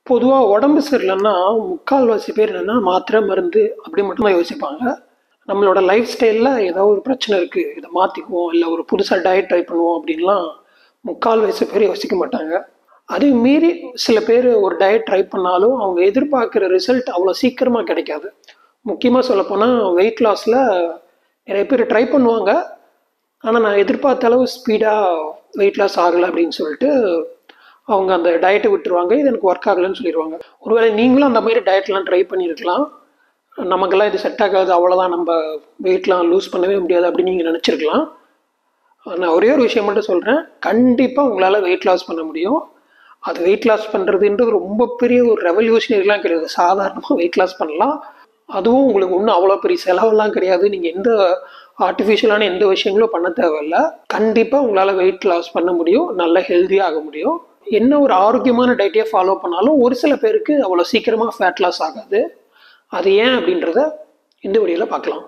பொதுவாக உடம்பு சரியில்லைன்னா முக்கால்வாசி பேர் என்னென்னா மாத்திரை மருந்து அப்படி மட்டும்தான் யோசிப்பாங்க நம்மளோட லைஃப் ஸ்டைலில் ஏதாவது ஒரு பிரச்சனை இருக்குது இதை மாற்றிக்குவோம் இல்லை ஒரு புதுசாக டயட் ட்ரை பண்ணுவோம் அப்படின்லாம் முக்கால் வயசு பேர் யோசிக்க மாட்டாங்க அதே மீறி சில பேர் ஒரு டயட் ட்ரை பண்ணாலும் அவங்க எதிர்பார்க்குற ரிசல்ட் அவ்வளோ சீக்கிரமாக கிடைக்காது முக்கியமாக சொல்லப்போனால் வெயிட் லாஸில் நிறைய பேர் ட்ரை பண்ணுவாங்க ஆனால் நான் எதிர்பார்த்த அளவு ஸ்பீடாக வெயிட் லாஸ் ஆகலை அப்படின்னு சொல்லிட்டு அவங்க அந்த டயட்டை விட்டுருவாங்க இது எனக்கு ஒர்க் ஆகலைன்னு சொல்லிடுவாங்க ஒருவேளை நீங்களும் அந்த மாதிரி டயட்லாம் ட்ரை பண்ணியிருக்கலாம் நமக்கெல்லாம் இது செட் ஆகாது அவ்வளோதான் நம்ம வெயிட்லாம் லூஸ் பண்ணவே முடியாது அப்படின்னு நீங்கள் நினச்சிருக்கலாம் நான் ஒரே ஒரு விஷயம் மட்டும் சொல்கிறேன் கண்டிப்பாக உங்களால் வெயிட் லாஸ் பண்ண முடியும் அது வெயிட் லாஸ் பண்ணுறதுன்றது ரொம்ப பெரிய ஒரு ரெவல்யூஷனரிலாம் கிடையாது சாதாரணமாக வெயிட் லாஸ் பண்ணலாம் அதுவும் உங்களுக்கு ஒன்றும் அவ்வளோ பெரிய செலவெல்லாம் கிடையாது நீங்கள் எந்த ஆர்டிஃபிஷியலான எந்த விஷயங்களும் பண்ண தேவையில்ல கண்டிப்பாக உங்களால் வெயிட் லாஸ் பண்ண முடியும் நல்ல ஹெல்த்தியாக ஆக முடியும் என்ன ஒரு ஆரோக்கியமான டயட்டையே ஃபாலோ பண்ணாலும் ஒரு சில பேருக்கு அவ்வளோ சீக்கிரமாக ஃபேட் லாஸ் ஆகாது அது ஏன் அப்படின்றத இந்த வீடியோவில் பார்க்கலாம்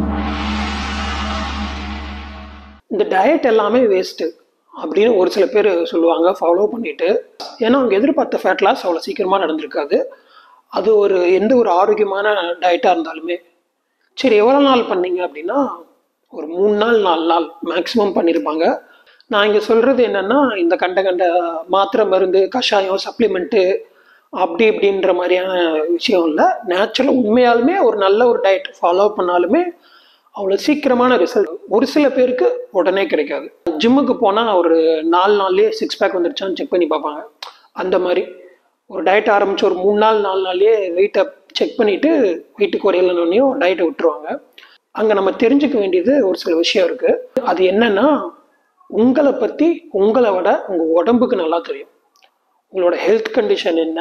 இந்த டயட் எல்லாமே வேஸ்ட்டு அப்படின்னு ஒரு சில பேர் சொல்லுவாங்க ஃபாலோ பண்ணிட்டு ஏன்னா அவங்க எதிர்பார்த்த ஃபேட் லாஸ் அவ்வளோ சீக்கிரமாக நடந்திருக்காது அது ஒரு எந்த ஒரு ஆரோக்கியமான டயட்டாக இருந்தாலுமே சரி எவ்வளோ நாள் பண்ணீங்க அப்படின்னா ஒரு மூணு நாள் நாலு நாள் மேக்ஸிமம் பண்ணியிருப்பாங்க நான் இங்கே சொல்கிறது என்னென்னா இந்த கண்ட கண்ட மாத்திரை மருந்து கஷாயம் சப்ளிமெண்ட்டு அப்படி இப்படின்ற மாதிரியான விஷயம் இல்லை நேச்சுரலாக உண்மையாலுமே ஒரு நல்ல ஒரு டயட் ஃபாலோ பண்ணாலுமே அவ்வளோ சீக்கிரமான ரிசல்ட் ஒரு சில பேருக்கு உடனே கிடைக்காது ஜிம்முக்கு போனால் ஒரு நாலு நாள்லேயே சிக்ஸ் பேக் வந்துருச்சான்னு செக் பண்ணி பார்ப்பாங்க அந்த மாதிரி ஒரு டயட் ஆரம்பித்து ஒரு மூணு நாள் நாலு நாள்லேயே வெயிட்டை செக் பண்ணிவிட்டு வெயிட்டு குறையலனோடனையும் டயட்டை விட்டுருவாங்க அங்கே நம்ம தெரிஞ்சுக்க வேண்டியது ஒரு சில விஷயம் இருக்குது அது என்னென்னா உங்களை பற்றி உங்களை விட உங்கள் உடம்புக்கு நல்லா தெரியும் உங்களோட ஹெல்த் கண்டிஷன் என்ன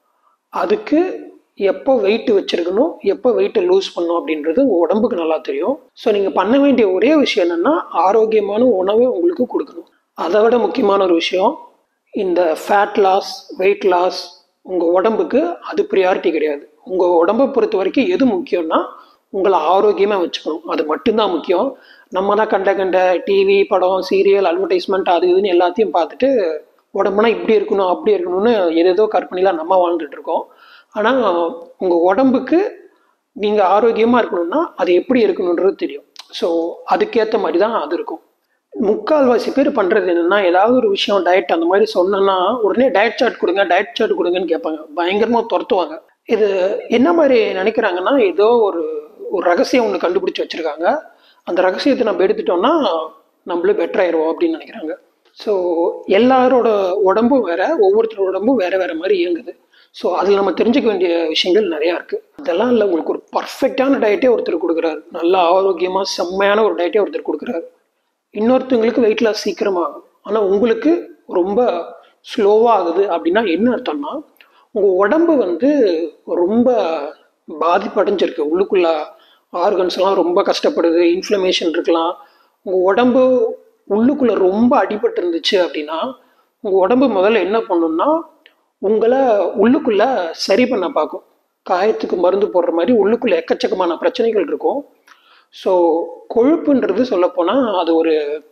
அதுக்கு எப்போ வெயிட் வச்சிருக்கணும் எப்போ வெயிட்டை லூஸ் பண்ணணும் அப்படின்றது உங்கள் உடம்புக்கு நல்லா தெரியும் ஸோ நீங்கள் பண்ண வேண்டிய ஒரே விஷயம் என்னென்னா ஆரோக்கியமான உணவை உங்களுக்கு கொடுக்கணும் அதை விட முக்கியமான ஒரு விஷயம் இந்த ஃபேட் லாஸ் வெயிட் லாஸ் உங்கள் உடம்புக்கு அது ப்ரியாரிட்டி கிடையாது உங்கள் உடம்பை பொறுத்த வரைக்கும் எது முக்கியம்னா உங்களை ஆரோக்கியமாக வச்சுக்கணும் அது மட்டும்தான் முக்கியம் நம்ம தான் கண்ட கண்ட டிவி படம் சீரியல் அட்வர்டைஸ்மெண்ட் அது இதுன்னு எல்லாத்தையும் பார்த்துட்டு உடம்புனா இப்படி இருக்கணும் அப்படி இருக்கணும்னு ஏதேதோ கற்பனைலாம் நம்ம வாழ்ந்துட்டு இருக்கோம் ஆனால் உங்கள் உடம்புக்கு நீங்கள் ஆரோக்கியமாக இருக்கணும்னா அது எப்படி இருக்கணுன்றது தெரியும் ஸோ அதுக்கேற்ற மாதிரி தான் அது இருக்கும் முக்கால்வாசி பேர் பண்ணுறது என்னென்னா ஏதாவது ஒரு விஷயம் டயட் அந்த மாதிரி சொன்னோன்னா உடனே டயட் சார்ட் கொடுங்க டயட் சார்ட் கொடுங்கன்னு கேட்பாங்க பயங்கரமாக துரத்துவாங்க இது என்ன மாதிரி நினைக்கிறாங்கன்னா ஏதோ ஒரு ஒரு ரகசியம் ஒன்று கண்டுபிடிச்சி வச்சுருக்காங்க அந்த ரகசியத்தை நம்ம எடுத்துட்டோம்னா நம்மளும் பெட்டர் ஆயிடுவோம் அப்படின்னு நினைக்கிறாங்க ஸோ எல்லாரோட உடம்பும் வேற ஒவ்வொருத்தரோட உடம்பும் வேற வேற மாதிரி இயங்குது ஸோ அதில் நம்ம தெரிஞ்சுக்க வேண்டிய விஷயங்கள் நிறையா இருக்குது இதெல்லாம் இல்லை உங்களுக்கு ஒரு பர்ஃபெக்டான டயட்டே ஒருத்தர் கொடுக்குறாரு நல்ல ஆரோக்கியமாக செம்மையான ஒரு டயட்டே ஒருத்தர் கொடுக்குறாரு இன்னொருத்தவங்களுக்கு வெயிட் லாஸ் சீக்கிரமாகும் ஆனால் உங்களுக்கு ரொம்ப ஸ்லோவாக ஆகுது அப்படின்னா என்ன அர்த்தம்னா உங்கள் உடம்பு வந்து ரொம்ப பாதிப்படைஞ்சிருக்கு உள்ளுக்குள்ள ஆர்கன்ஸ்லாம் ரொம்ப கஷ்டப்படுது இன்ஃப்ளமேஷன் இருக்கலாம் உங்கள் உடம்பு உள்ளுக்குள்ளே ரொம்ப அடிபட்டு இருந்துச்சு அப்படின்னா உங்கள் உடம்பு முதல்ல என்ன பண்ணுன்னா உங்களை உள்ளுக்குள்ளே சரி பண்ண பார்க்கும் காயத்துக்கு மருந்து போடுற மாதிரி உள்ளுக்குள்ளே எக்கச்சக்கமான பிரச்சனைகள் இருக்கும் ஸோ கொழுப்புன்றது சொல்லப்போனால் அது ஒரு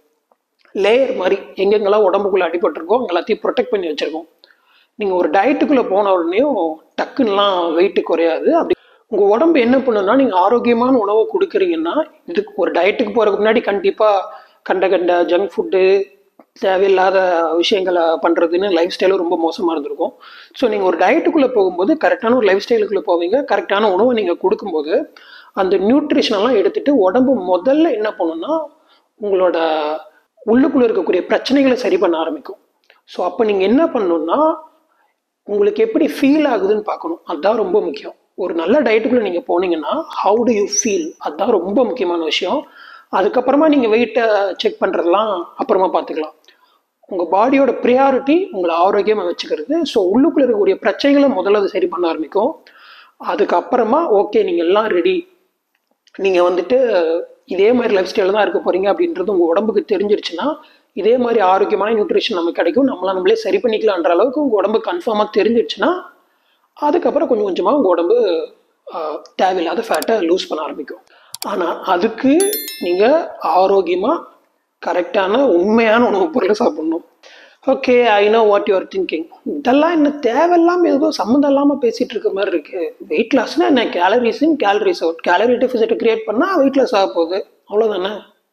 லேயர் மாதிரி எங்கெங்கெல்லாம் உடம்புக்குள்ளே அடிபட்டிருக்கோ அங்கே எல்லாத்தையும் ப்ரொடெக்ட் பண்ணி வச்சுருக்கோம் நீங்கள் ஒரு டயட்டுக்குள்ளே போன உடனேயும் டக்குன்னெலாம் வெயிட்டு குறையாது அப்படி உங்கள் உடம்பு என்ன பண்ணுன்னா நீங்கள் ஆரோக்கியமான உணவை கொடுக்குறீங்கன்னா இதுக்கு ஒரு டயட்டுக்கு போகிறதுக்கு முன்னாடி கண்டிப்பாக கண்ட கண்ட ஜங்க் ஃபுட்டு தேவையில்லாத விஷயங்களை பண்ணுறதுன்னு லைஃப் ஸ்டைலும் ரொம்ப மோசமாக இருந்திருக்கும் ஸோ நீங்கள் ஒரு டயட்டுக்குள்ளே போகும்போது கரெக்டான ஒரு லைஃப் ஸ்டைலுக்குள்ளே போவீங்க கரெக்டான உணவை நீங்கள் கொடுக்கும்போது அந்த நியூட்ரிஷனெல்லாம் எடுத்துகிட்டு உடம்பு முதல்ல என்ன பண்ணுன்னா உங்களோட உள்ளுக்குள்ளே இருக்கக்கூடிய பிரச்சனைகளை சரி பண்ண ஆரம்பிக்கும் ஸோ அப்போ நீங்கள் என்ன பண்ணணுன்னா உங்களுக்கு எப்படி ஃபீல் ஆகுதுன்னு பார்க்கணும் அதுதான் ரொம்ப முக்கியம் ஒரு நல்ல டயட்டுக்குள்ளே நீங்கள் போனீங்கன்னா ஹவு டு யூ ஃபீல் அதுதான் ரொம்ப முக்கியமான விஷயம் அதுக்கப்புறமா நீங்கள் வெயிட்டை செக் பண்ணுறதெல்லாம் அப்புறமா பார்த்துக்கலாம் உங்கள் பாடியோட ப்ரியாரிட்டி உங்களை ஆரோக்கியமாக வச்சுக்கிறது ஸோ உள்ளுக்குள்ளே இருக்கக்கூடிய பிரச்சனைகளை முதல்ல அது சரி பண்ண ஆரம்பிக்கும் அதுக்கப்புறமா ஓகே நீங்கள் எல்லாம் ரெடி நீங்கள் வந்துட்டு இதே மாதிரி லைஃப் ஸ்டைலில் தான் இருக்க போகிறீங்க அப்படின்றது உங்கள் உடம்புக்கு தெரிஞ்சிருச்சுன்னா இதே மாதிரி ஆரோக்கியமான நியூட்ரிஷன் நமக்கு கிடைக்கும் நம்மளாம் நம்மளே சரி பண்ணிக்கலான்ற அளவுக்கு உங்கள் உடம்பு கன்ஃபார்மாக தெரிஞ்சிருச்சுன்னா அதுக்கப்புறம் கொஞ்சம் கொஞ்சமாக உங்கள் உடம்பு தேவையில்லாத ஃபேட்டை லூஸ் பண்ண ஆரம்பிக்கும் ஆனால் அதுக்கு நீங்கள் ஆரோக்கியமாக கரெக்டான உண்மையான உணவுப் பொருளை சாப்பிடணும் okay I know what you are thinking இதெல்லாம் என்ன தேவையில்லாமல் ஏதோ சம்மந்தம் இல்லாமல் பேசிகிட்டு இருக்க மாதிரி இருக்கு வெயிட் லாஸ்னால் என்ன calories in calories out calorie டெஃபிசிட்டை கிரியேட் பண்ணால் வெயிட் லாஸ் ஆக போகுது அவ்வளோதானே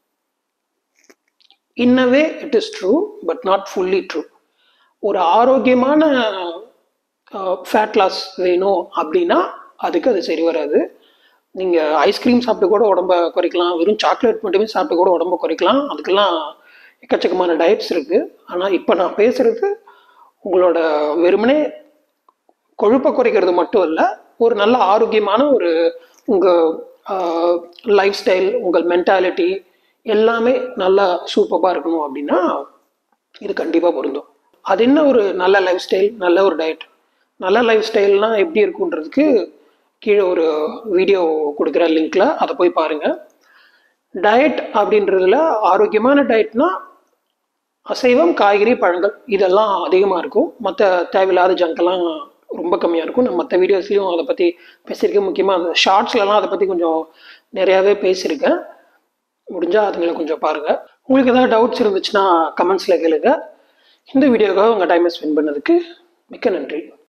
இன்னவே it is true but not fully true ஒரு ஆரோக்கியமான ஃபேட் லாஸ் வேணும் அப்படின்னா அதுக்கு அது சரி வராது நீங்கள் ஐஸ்கிரீம் சாப்பிட்டு கூட உடம்ப குறைக்கலாம் வெறும் சாக்லேட் மட்டுமே சாப்பிட்டு கூட உடம்ப குறைக்கலாம் அதுக்கெல்லாம் எக்கச்சக்கமான டயட்ஸ் இருக்குது ஆனால் இப்போ நான் பேசுகிறது உங்களோட வெறுமனே கொழுப்பை குறைக்கிறது மட்டும் இல்லை ஒரு நல்ல ஆரோக்கியமான ஒரு உங்கள் லைஃப் ஸ்டைல் உங்கள் மென்டாலிட்டி எல்லாமே நல்லா சூப்பராக இருக்கணும் அப்படின்னா இது கண்டிப்பாக பொருந்தும் அது என்ன ஒரு நல்ல லைஃப் ஸ்டைல் நல்ல ஒரு டயட் நல்ல லைஃப் ஸ்டைல்னால் எப்படி இருக்குன்றதுக்கு கீழே ஒரு வீடியோ கொடுக்குற லிங்க்ல அதை போய் பாருங்கள் டயட் அப்படின்றதுல ஆரோக்கியமான டயட்னா அசைவம் காய்கறி பழங்கள் இதெல்லாம் அதிகமாக இருக்கும் மற்ற தேவையில்லாத ஜங்கெல்லாம் ரொம்ப கம்மியாக இருக்கும் நான் மற்ற வீடியோஸ்லையும் அதை பற்றி பேசியிருக்கேன் முக்கியமாக அந்த ஷார்ட்ஸ்லலாம் அதை பற்றி கொஞ்சம் நிறையாவே பேசியிருக்கேன் முடிஞ்சால் அதுங்களை கொஞ்சம் பாருங்கள் உங்களுக்கு ஏதாவது டவுட்ஸ் இருந்துச்சுன்னா கமெண்ட்ஸில் கேளுங்க இந்த வீடியோக்காக உங்கள் டைமை ஸ்பெண்ட் பண்ணதுக்கு மிக்க நன்றி